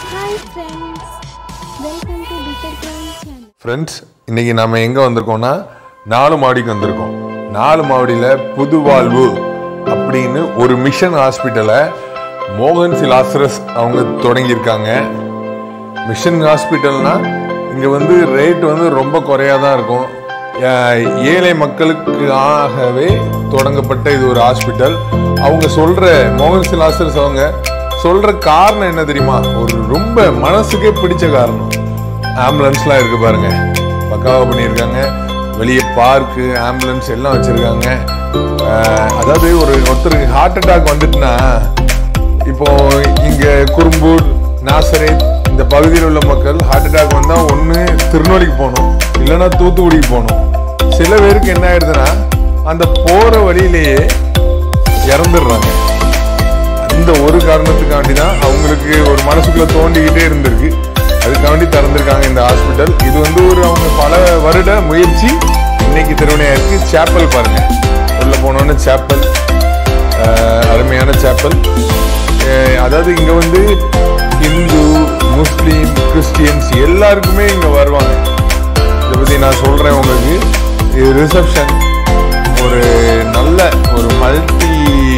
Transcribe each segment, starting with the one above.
Hi friends welcome to டிட்டர் channel friends இன்னைக்கு நாம எங்க வந்திருக்கோம்னா நாலு மாடிக்கு வந்திருக்கோம் நாலு மாடியில் புது வாழ்வு அப்படின்னு ஒரு மிஷன் ஹாஸ்பிட்டலை மோகன் சிலாசரஸ் அவங்க தொடங்கியிருக்காங்க மிஷன் ஹாஸ்பிட்டல்னா இங்கே வந்து ரேட் வந்து ரொம்ப குறையாக தான் இருக்கும் ஏ- ஏழை மக்களுக்கு ஆகவே தொடங்கப்பட்ட இது ஒரு ஹாஸ்பிட்டல் அவங்க சொல்கிற மோகன் சிலாசரஸ் அவங்க சொல்கிற காரணம் என்ன தெரியுமா ஒரு ரொம்ப மனசுக்கே பிடிச்ச காரணம் ஆம்புலன்ஸ்லாம் இருக்கு பாருங்க பக்காவாக பண்ணியிருக்காங்க வெளியே பார்க்கு ஆம்புலன்ஸ் எல்லாம் வச்சுருக்காங்க அதாவது ஒரு ஒருத்தருக்கு ஹார்ட் அட்டாக் வந்துட்டுனா இப்போ இங்க குறும்பூர் நாசரேத் இந்த பகுதியில் உள்ள மக்கள் ஹார்ட் அட்டாக் வந்தா ஒண்ணு திருநெல்வேலிக்கு போகணும் இல்லைன்னா தூத்துக்குடிக்கு போகணும் சில பேருக்கு என்ன ஆயிடுதுன்னா அந்த போற வழியிலேயே இறந்துடுறாங்க அந்த ஒரு காரணத்துக்காண்டி தான் அவங்களுக்கு ஒரு மனசுக்குள்ள தோண்டிக்கிட்டே இருந்திருக்கு அதுக்காண்டி திறந்திருக்காங்க இந்த ஹாஸ்பிட்டல் இது வந்து ஒரு அவங்க பல வருட முயற்சி இன்னைக்கு திருவினையா இருக்கு சேப்பல் பாருங்க உள்ள போனோன்னு சேப்பல் அருமையான சேப்பல் அதாவது இங்க வந்து இந்து முஸ்லீம் கிறிஸ்டியன்ஸ் எல்லாருக்குமே இங்க வருவாங்க இதை பத்தி நான் சொல்றேன் உங்களுக்கு இது ரிசப்ஷன் ஒரு நல்ல ஒரு மல்டி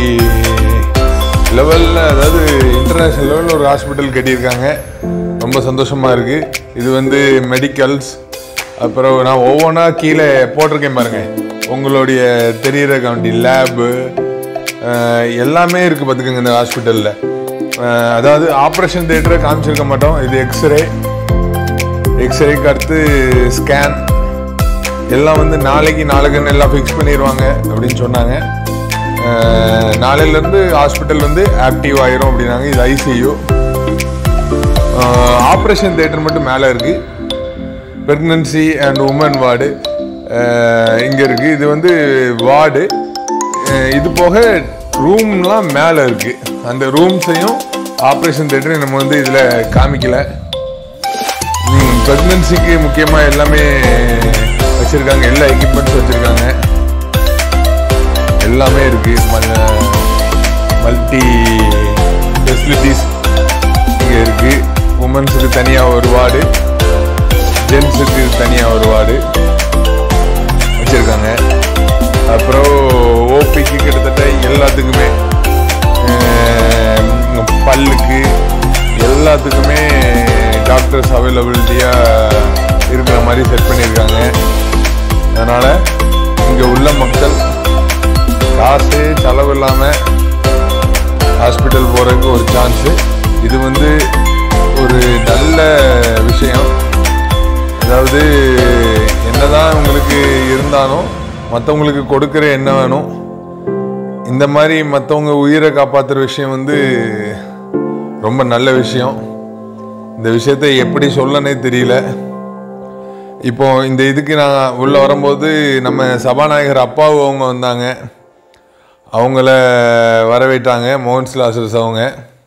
லெவலில் அதாவது இன்டர்நேஷ்னல் லெவலில் ஒரு ஹாஸ்பிட்டல் கட்டியிருக்காங்க ரொம்ப சந்தோஷமா இருக்கு இது வந்து மெடிக்கல்ஸ் அப்புறம் நான் ஒவ்வொன்றா கீழே போட்டிருக்கேன் பாருங்க உங்களுடைய தெரியிற கவுண்டி லேபு எல்லாமே இருக்கு பார்த்துக்கோங்க இந்த ஹாஸ்பிட்டலில் அதாவது ஆப்ரேஷன் தேட்டரை காமிச்சிருக்க மாட்டோம் இது எக்ஸ்ரே எக்ஸ்ரேக்கு அடுத்து ஸ்கேன் எல்லாம் வந்து நாளைக்கு நாளைக்குன்னு எல்லாம் ஃபிக்ஸ் பண்ணிடுவாங்க அப்படின்னு சொன்னாங்க அஹ், நாளையிலேருந்து ஹாஸ்பிட்டல் வந்து ஆக்டிவ் ஆயிரும் அப்படின்னாங்க இது ஐசியூ ஆப்ரேஷன் தேட்டர் மட்டும் மேலே இருக்கு ப்ரெக்னன்சி அண்ட் உமன் வார்டு இங்கே இருக்கு இது வந்து வார்டு இது போக ரூம்லாம் மேலே இருக்கு அந்த ரூம்ஸையும் ஆப்ரேஷன் தேட்டர் நம்ம வந்து இதில் காமிக்கல ப்ரெக்னன்சிக்கு முக்கியமாக எல்லாமே வச்சுருக்காங்க எல்லா எக்யூப்மெண்ட்ஸ் வச்சுருக்காங்க எல்லாமே இருக்கு மல்டி ஃபெசிலிட்டிஸ் இங்கே இருக்கு உமன்ஸுக்கு தனியாக ஒரு வார்டு ஜென்ஸுக்கு தனியாக ஒரு வார்டு வச்சுருக்காங்க அப்புறம் ஓபிக்கு கிட்டத்தட்ட எல்லாத்துக்குமே அஹ், பல்லுக்கு எல்லாத்துக்குமே டாக்டர்ஸ் அவைலபிலிட்டியாக இருக்கிற மாதிரி செட் பண்ணியிருக்காங்க அதனால் இங்கே உள்ள மக்கள் காசு செலவு இல்லாமல் ஹாஸ்பிட்டல் போகிறதுக்கு ஒரு சான்ஸு இது வந்து ஒரு நல்ல விஷயம் அதாவது என்னதான் உங்களுக்கு இருந்தாலும் மற்றவங்களுக்கு கொடுக்குற என்ன வேணும் இந்த மாதிரி மற்றவங்க உயிரை காப்பாற்றுற விஷயம் வந்து ரொம்ப நல்ல விஷயம் இந்த விஷயத்தை எப்படி சொல்லனே தெரியல இப்போ இந்த இதுக்கு நான் உள்ள வரும்போது நம்ம சபாநாயகர் அப்பாவு அவங்க வந்தாங்க அவங்கள வரவேற்றாங்க மோகன் சிலாசஸ் அவங்க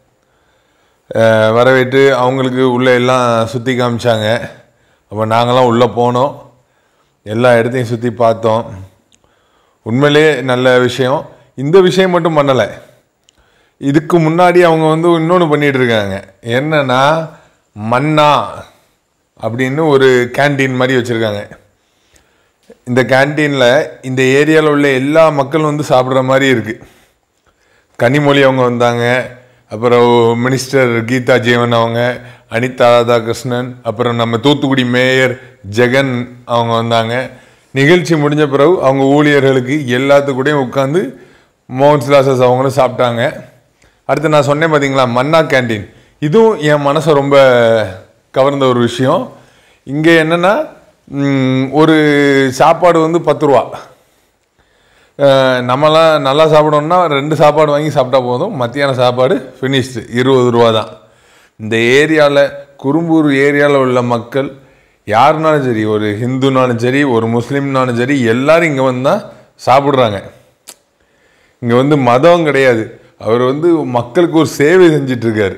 அஹ், வரவேற்று அவங்களுக்கு உள்ள எல்லாம் சுற்றி காமிச்சாங்க அப்போ நாங்களாம் உள்ளே போனோம் எல்லா இடத்தையும் சுற்றி பார்த்தோம் உண்மையிலே நல்ல விஷயம் இந்த விஷயம் மட்டும் பண்ணலை இதுக்கு முன்னாடி அவங்க வந்து இன்னொன்று பண்ணிட்டு இருக்காங்க என்னன்னா மன்னா அப்படின்னு ஒரு கேண்டீன் மாதிரி வச்சுருக்காங்க இந்த கேண்டீனில் இந்த ஏரியாவில் உள்ள எல்லா மக்களும் வந்து சாப்பிட்ற மாதிரி இருக்குது கனிமொழி அவங்க வந்தாங்க அப்புறம் மினிஸ்டர் கீதா ஜீவன் அவங்க அனிதா ராதாகிருஷ்ணன் அப்புறம் நம்ம தூத்துக்குடி மேயர் ஜெகன் அவங்க வந்தாங்க நிகழ்ச்சி முடிஞ்ச பிறகு அவங்க ஊழியர்களுக்கு எல்லாத்துக்கூடயும் உட்காந்து மோகன் சிலாசஸ் அவங்களும் சாப்பிட்டாங்க அடுத்து நான் சொன்னேன் பார்த்தீங்களா மன்னா கேண்டீன் இதுவும் என் மனசை ரொம்ப கவர்ந்த ஒரு விஷயம் இங்கே என்னென்னா ஒரு சாப்பாடு வந்து பத்து ரூபா அஹ் நம்மலாம் நல்லா சாப்பிடணும்னா ரெண்டு சாப்பாடு வாங்கி சாப்பிட்டா போதும் மத்தியான சாப்பாடு ஃபினிஷ்டு இருபது ரூபா தான் இந்த ஏரியாவில் குறும்பூர் ஏரியாவில் உள்ள மக்கள் யாருனாலும் சரி ஒரு ஹிந்துனாலும் சரி ஒரு முஸ்லீம்னாலும் சரி எல்லாரும் இங்கே வந்து தான் சாப்பிட்றாங்க இங்கே வந்து மதம் கிடையாது அவர் வந்து மக்களுக்கு ஒரு சேவை செஞ்சிட்டு இருக்காரு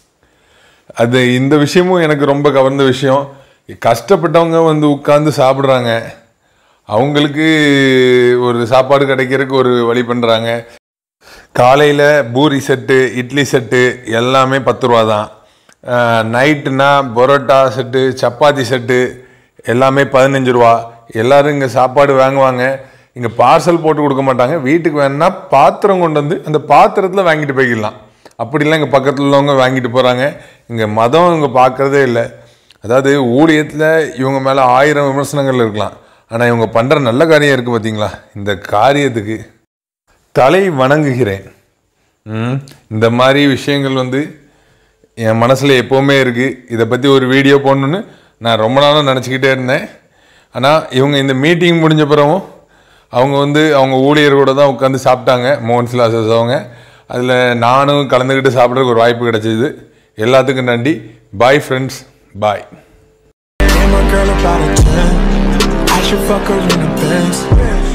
அது இந்த விஷயமும் எனக்கு ரொம்ப கவர்ந்த விஷயம் கஷ்டப்பட்டவங்க வந்து உட்கார்ந்து சாப்பிட்றாங்க அவங்களுக்கு ஒரு சாப்பாடு கிடைக்கிறதுக்கு ஒரு வழி பண்ணுறாங்க காலையில் பூரி செட்டு இட்லி செட்டு எல்லாமே பத்து ரூபா தான் நைட்டுனா பரோட்டா செட்டு சப்பாத்தி செட்டு எல்லாமே பதினஞ்சு ரூபா எல்லாரும் இங்கே சாப்பாடு வாங்குவாங்க இங்கே பார்சல் போட்டு கொடுக்க மாட்டாங்க வீட்டுக்கு வேணும்னா பாத்திரம் கொண்டு வந்து அந்த பாத்திரத்தில் வாங்கிட்டு போய்க்கலாம் அப்படிலாம் இங்கே பக்கத்தில் உள்ளவங்க வாங்கிட்டு போகிறாங்க இங்கே மதம் இங்கே பார்க்குறதே இல்லை அதாவது ஊழியத்தில் இவங்க மேலே ஆயிரம் விமர்சனங்கள் இருக்கலாம் ஆனால் இவங்க பண்ணுற நல்ல காரியம் இருக்குது பார்த்தீங்களா இந்த காரியத்துக்கு தலை வணங்குகிறேன் ம், இந்த மாதிரி விஷயங்கள் வந்து என் மனசில் எப்போவுமே இருக்குது இதை பற்றி ஒரு வீடியோ போடணுன்னு நான் ரொம்ப நாளாக நினச்சிக்கிட்டே இருந்தேன் ஆனால் இவங்க இந்த மீட்டிங் முடிஞ்ச பிறகும் அவங்க வந்து அவங்க ஊழியர்களோட தான் உட்காந்து சாப்பிட்டாங்க மோகன் சிலாசஸ் அவங்க அதில் நானும் கலந்துக்கிட்டு சாப்பிட்றதுக்கு ஒரு வாய்ப்பு கிடைச்சிது எல்லாத்துக்கும் நன்றி bye friends bye Name a girl about a 10. I should fuck her in the Benz.